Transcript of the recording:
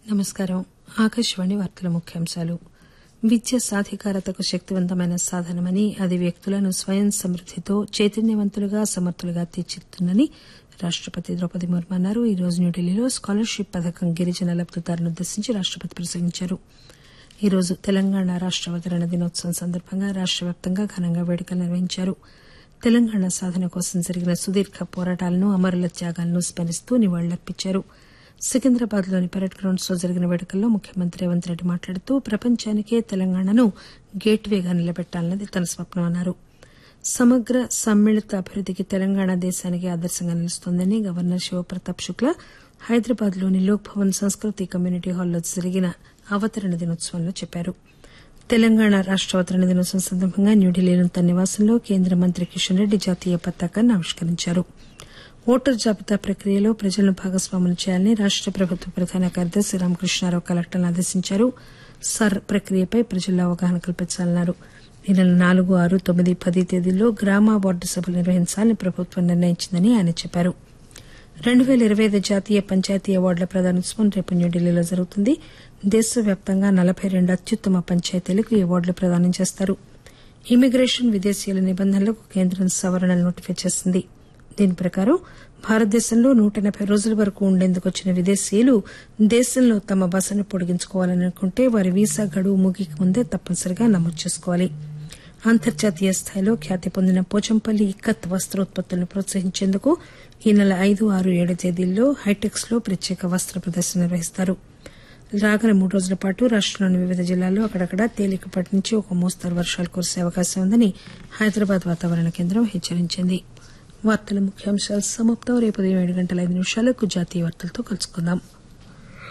నమస్కారం ఆకాశవాణి వార్తల ముఖ్యాంశాలు విద్య సాధికారతకు శక్తివంతమైన సాధనమని అది వ్యక్తులను స్వయం సమృద్దితో చైతన్యవంతులుగా సమర్థులుగా తీర్చిదిద్దుతుందని రాష్టపతి ద్రౌపది ముర్ము అన్నారు ఈ రోజు న్యూఢిల్లీలో స్కాలర్షిప్ పథకం గిరిజన లబ్దిదారులను ఉద్దేశించి రాష్టపతి ప్రసంగించారు ఈ రోజు తెలంగాణ రాష్ట అవతరణ దినోత్సవం సందర్భంగా రాష్ట వ్యాప్తంగా ఘనంగా వేడుకలు నిర్వహించారు తెలంగాణ సాధన కోసం జరిగిన సుదీర్ఘ పోరాటాలను అమరుల త్యాగాలను స్మరిస్తూ నివాళులర్పించారు సికింద్రాబాద్ లోని పరేడ్ గ్రౌండ్స్ లో జరిగిన వేడుకల్లో ముఖ్యమంత్రి రేవంత్ రెడ్డి మాట్లాడుతూ ప్రపంచానికే తెలంగాణను గేట్ వేగా నిలబెట్టాలన్నది తన స్వప్నమన్నారు సమగ్ర సమ్మిళిత అభివృద్దికి తెలంగాణ దేశానికి ఆదర్శంగా నిలుస్తోందని గవర్నర్ శివప్రతాప్ శుక్లా హైదరాబాద్ లోని లోక్ భవన్ సంస్కృతి కమ్యూనిటీ హాల్లో జరిగిన అవతరణ దినోత్సవంలో చెప్పారు తెలంగాణ రాష్ట అవతరణ దినోత్సవం సందర్భంగా న్యూఢిల్లీలోని తన నివాసంలో కేంద్ర మంత్రి కిషన్ రెడ్డి జాతీయ పతాకాన్ని ఆవిష్కరించారు ఓటరు జాబితా ప్రక్రియలో ప్రజలను భాగస్వాములు చేయాలని రాష్ట ప్రభుత్వ ప్రధాన కార్యదర్శి రామకృష్ణారావు కలెక్టర్లను ఆదేశించారు సర్ ప్రక్రియపై ప్రజల్లో అవగాహన కల్పించాలన్నారు ఈ నెల నాలుగు ఆరు తొమ్మిది పది తేదీల్లో గ్రామ వార్డు సభలు నిర్వహించాలని ప్రభుత్వం నిర్ణయించిందని ఆయన చెప్పారు రెండు పేల ఇరవై ఐదు జాతీయ పంచాయతీ అవార్డుల ప్రదానోత్సవం రేపు న్యూఢిల్లీలో జరుగుతుంది దేశవ్యాప్తంగా నలబై రెండు అత్యుత్తమ పంచాయతీలకు ఈ అవార్డులు ప్రదానం చేస్తారు ఇమిగ్రేషన్ విదేశీయుల నిబంధనలకు కేంద్రం సవరణలు నోటిఫై చేసింది దీని ప్రకారం భారతదేశంలో నూట ఎనబై రోజుల వరకు ఉండేందుకు వచ్చిన విదేశీయులు దేశంలో తమ బసను పొడిగించుకోవాలని అనుకుంటే వారి వీసా గడువు ముగిక ముందే తప్పనిసరిగా నమోదు చేసుకోవాలి అంతర్జాతీయ స్థాయిలో ఖ్యాతి పొందిన పోచంపల్లి ఇక్కత్ వస్తోత్పత్తులను ప్రోత్సహించేందుకు ఈ నెల ఐదు ఆరు ఏడు తేదీల్లో హైటెక్స్ లో ప్రత్యేక వస్త ప్రదర్శన నిర్వహిస్తారు రాగల మూడు రోజుల పాటు రాష్టంలోని వివిధ జిల్లాల్లో అక్కడక్కడ తేలికపాటి నుంచి ఒక మోస్తరు వర్షాలు కురిసే అవకాశం ఉందని హైదరాబాద్ వాతావరణ కేంద్రం హెచ్చరించింది వార్తల ముఖ్యాంశాలు సమాప్తం రేపు ఉదయం ఏడు గంటల ఐదు నిమిషాలకు జాతీయ వార్తలతో కలుసుకుందాం